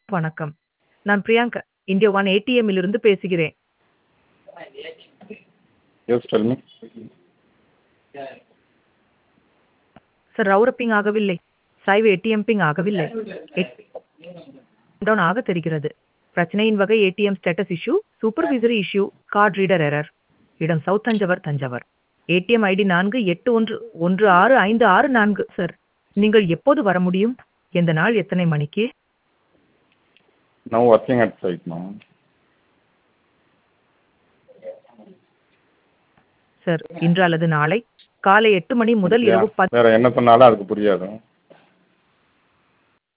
வணக்கம். நான் Priyanka. India one ஏடிஎம்மிலிருந்து பேசுகிறேன். Yes, tell me. சார் ரவுர பிங் ஆகவில்லை. சாய்வு ஏடிஎம் பிங் ஆகவில்லை. எட் டவுன் ஆக தெரிகிறது. பிரச்சனையின் வகை ATM status issue, supervisory issue, card reader error. இடம் south Thanjavur, Thanjavur. ATM ID நான்கு எட்டு ஒன்று ஒன்று ஆறு ஐந்து ஆறு நான்கு சார். நீங்கள் எப்போது வர முடியும்? எந்த நாள் எத்தனை மணிக்கு? Now working at site now. Sir இன்று அல்லது நாளை காலை எட்டு மணி முதல் இரவு பத் வேற என்ன சொன்னாலும் அதுக்கு புரியாது